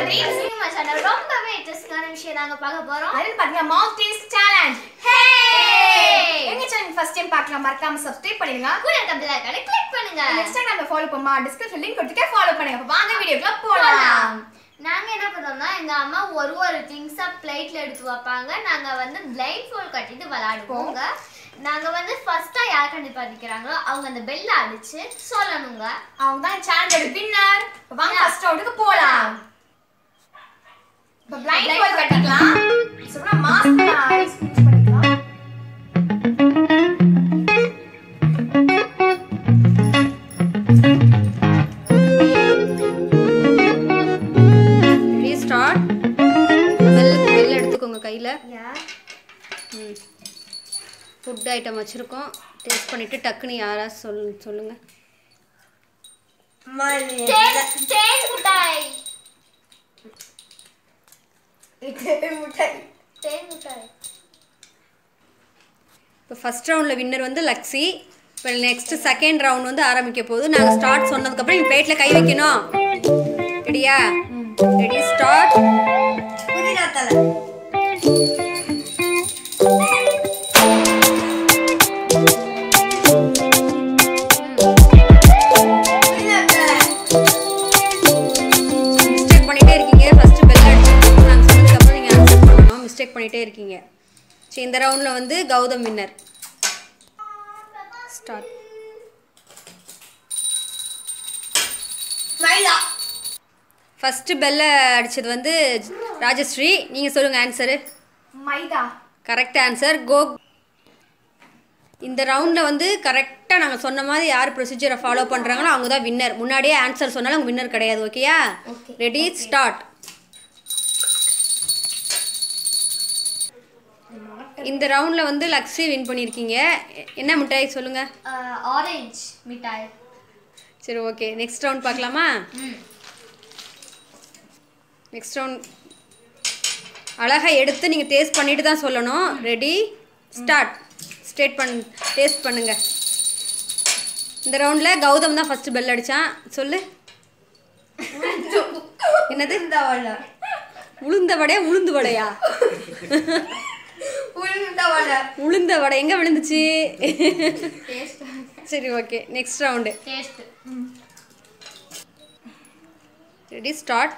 குட்டீஸ் cinema channel ரொம்பவே இன்ட்ரெஸ்டிங்கான விஷயம் நாங்க பார்க்க போறோம் அதுன்னு பாத்தீங்கன்னா மவுத் டேஸ்ட் சேலஞ்ச் Hey! எங்க சேனல் ஃபர்ஸ்ட் டைம் பார்க்கலாம் மறக்காம சப்ஸ்கிரைப் பண்ணிடுங்க கூட இருக்க பெல் ஐகானை கிளிக் பண்ணுங்க இன்ஸ்டாகிராம்ல ஃபாலோ பண்ணுமா டிஸ்கிரிப்ஷன் லிங்க் கொடுத்துட்டே ஃபாலோ பண்ணுங்க அப்ப வாங்க வீடியோக்குள்ள போலாம் போலாம் நாங்க என்ன பண்ணோம்னா எங்க அம்மா ஒரு ஒரு திங்ஸா பிளேட்ல எடுத்து வைப்பாங்க நாங்க வந்து பிளைண்ட் ஃபோல் கட்டிட்டு விளையாடுவோங்க நாங்க வந்து ஃபர்ஸ்டா யார் கண்டிப்பா நிக்கிறாங்களோ அவங்க அந்த பெல்ல அடிச்சு சொல்லணுங்க அவங்க தான் சேனலோட வின்னர் வாங்க ஃபர்ஸ்ட் ரவுண்டுக்கு போலாம் இப்ப பிளைண்ட் Blind பால் ball கட்டிக்கலாம் அப்புறம் மாஸ்க் ஐஸ் யூஸ் பண்ணிக்கலாம் ரெடி ஸ்டார்ட் பெல் பெல் எடுத்துக்கோங்க கையில் ம் ஃபுட் ஐட்டம் வச்சுருக்கோம் டேஸ்ட் பண்ணிவிட்டு டக்குன்னு யாராவது சொல் சொல்லுங்கள் தேன் தேன் மிட்டாய் தேன் மிட்டாய் இப்போ ஃபஸ்ட் ரவுண்டில் வின்னர் வந்து லக்ஸி இப்போ நெக்ஸ்ட் செகண்ட் ரவுண்ட் வந்து ஆரம்பிக்க போகுது நாங்கள் ஸ்டார்ட் சொன்னதுக்கப்புறம் நீங்கள் பிளேட்டில் கை வைக்கணும் ரெடியா ரெடி ஸ்டார்ட் புதினா தலை புதினா தலை மிஸ்டேக் பண்ணிகிட்டே இருக்கீங்க ஃபஸ்ட்டு பெல் அடிச்சு நாங்கள் சொன்னதுக்கப்புறம் நீங்கள் ஆன்சர் பண்ணணும் மிஸ்டேக் பண்ணிகிட்டே இருக்கீங்க சரி இந்த ரவுண்டில் வந்து கௌதம் வின்னர் ஸ்டார்ட் மைதா ஃபஸ்ட்டு பெல்ல அடிச்சது வந்து ராஜஸ்ரீ நீங்கள் சொல்லுங்கள் ஆன்சரு மைதா கரெக்ட் ஆன்சர் கோ இந்த ரவுண்டில் வந்து கரெக்டாக நாங்கள் சொன்ன மாதிரி யார் ப்ரொசீஜரை ஃபாலோ பண்ணுறாங்களோ அவங்க தான் வின்னர் முன்னாடியே ஆன்சர் சொன்னாலும் அவங்க வின்னர் கிடையாது ஓகேயா ரெடி ஸ்டார்ட் இந்த ரவுண்டில் வந்து லக்ஸி வின் பண்ணியிருக்கீங்க எ- என்ன மிட்டாய் சொல்லுங்கள் ஆரஞ்சு மிட்டாய் சரி ஓகே நெக்ஸ்ட் ரவுண்ட் பார்க்கலாமா நெக்ஸ்ட் ரவுண்ட் அழகாக எடுத்து நீங்கள் டேஸ்ட் பண்ணிட்டு தான் சொல்லணும் ரெடி ஸ்டார்ட் ஸ்டேட் பண் டேஸ்ட் பண்ணுங்க இந்த ரவுண்டில் கௌதம் தான் ஃபஸ்ட்டு பெல் அடித்தான் சொல்லு என்னது இந்த வடை உளுந்த வடையா உளுந்து வடையா உளுந்த வடை உளுந்த வடை எங்கே விழுந்துச்சு சரி okay next round taste ready start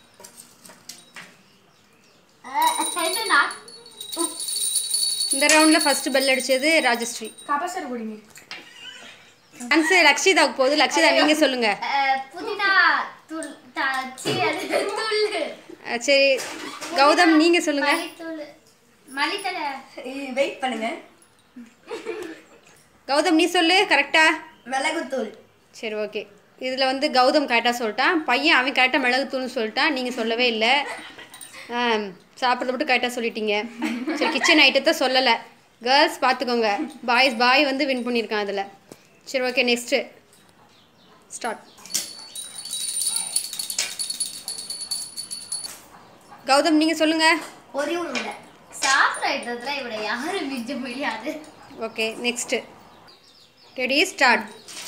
என்னன்னா இந்த ரவுண்டில் ஃபஸ்ட்டு பெல் அடித்தது ராஜஸ்ரீ கபசர் குடிங்க ஆன்சர் லக்ஷிதாவுக்கு போகுது லக்ஷிதா நீங்கள் சொல்லுங்கள் அஹ், புதினா தூள் த- சீ, அது தூள் அஹ் சரி கௌதம் நீங்கள் சொல்லுங்கள் மல்லித்தூள் மல்லித்தலை வெயிட் பண்ணுங்க கௌதம் நீ சொல்லு கரெக்டா மிளகுத்தூள் சரி ஓகே இதில் வந்து கௌதம் கரெக்டாக சொல்லிட்டான் பையன் அவன் கரெக்டாக மிளகுத்தூள்னு சொல்லிட்டான் நீங்கள் சொல்லவே இல்லை சாப்பிட்றது மட்டும் கரெக்டாக சொல்லிட்டீங்க சரி கிச்சன் ஐட்டத்தை சொல்லலை கேர்ள்ஸ் பார்த்துக்கோங்க பாய்ஸ் பாய் வந்து வின் பண்ணியிருக்கான் அதில் சரி ஓகே நெக்ஸ்ட்டு ஸ்டார்ட் கௌதம் நீங்கள் சொல்லுங்கள் ஒரே ஒரு விட சாப்பிட்ற ஐட்டத்தில் இவட யாரும் மிஞ்ச முடியாது ஓகே நெக்ஸ்ட்டு ரெடி ஸ்டார்ட்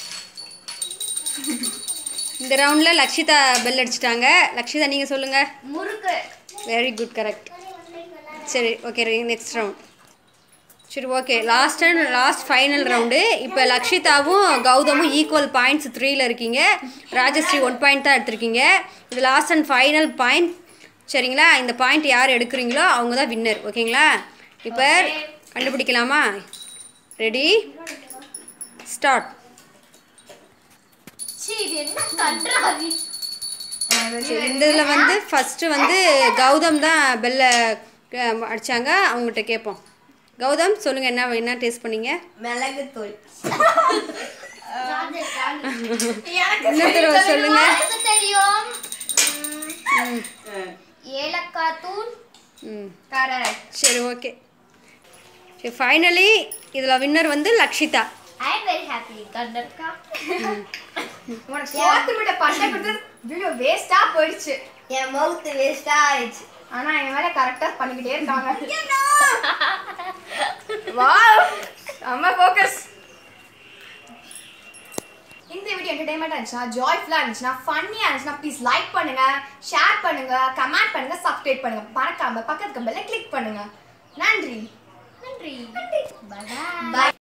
இந்த ரவுண்டில் லக்ஷிதா பெல் அடிச்சிட்டாங்க லக்ஷிதா நீங்கள் சொல்லுங்கள் முறுக்கு வெரி குட் கரெக்ட் சரி ஓகே நெக்ஸ்ட் ரவுண்ட் சரி okay last and last final round இப்போ லக்ஷிதாவும் கௌதமும் ஈக்குவல் பாயிண்ட்ஸ் த்ரீல இருக்கீங்க ராஜஸ்ரீ ஒன் பாயிண்ட் தான் எடுத்திருக்கீங்க இது லாஸ்ட் அண்ட் ஃபைனல் பாயிண்ட் சரிங்களா இந்த பாயிண்ட் யார் எடுக்கிறீங்களோ அவங்க தான் வின்னர் ஓகேங்களா இப்போ கண்டுபிடிக்கலாமா ரெடி ஸ்டார்ட் சீ இது என்ன கன்றாவி சரி இந்த இதில் வந்து ஃபஸ்ட்டு வந்து கௌதம் தான் பெல்ல அடித்தாங்க அவங்ககிட்ட கேட்போம் கௌதம் சொல்லுங்கள் என்ன என்ன டேஸ்ட் பண்ணீங்க மிளகுத்தூள் இன்னொரு தடவை சொல்லுங்க யாருக்கு தெரியும் உம், ஏலக்காய் தூள் ம் கரெக்ட் சரி ஓகே சரி ஃபைனலி இதில் வின்னர் வந்து Lakshitha I am very happy கண்டர்க்கா உனக்கு சோத்து விட பண்ண கொடுத்தது வீடியோ வேஸ்டா போயிடுச்சு என் மவுத் வேஸ்டா ஆயிடுச்சு ஆனா என் வேலை கரெக்டா பண்ணிக்கிட்டே இருக்காங்க வாவ் செம்ம ஃபோக்கஸ் இந்த வீடியோ என்டர்டைன்மெண்ட் இருந்துச்சுன்னா ஜாய்ஃபுல்லா இருந்துச்சுன்னா ஃபன்னியா இருந்துச்சுன்னா ப்ளீஸ் லைக் பண்ணுங்க ஷேர் பண்ணுங்க கமெண்ட் பண்ணுங்க சப்ஸ்கிரைப் பண்ணுங்க மறக்காம பக்கத்துக்கு பெல்ல கிளிக் பண்ணுங்க நன்றி நன்றி நன்றி Bye. Bye.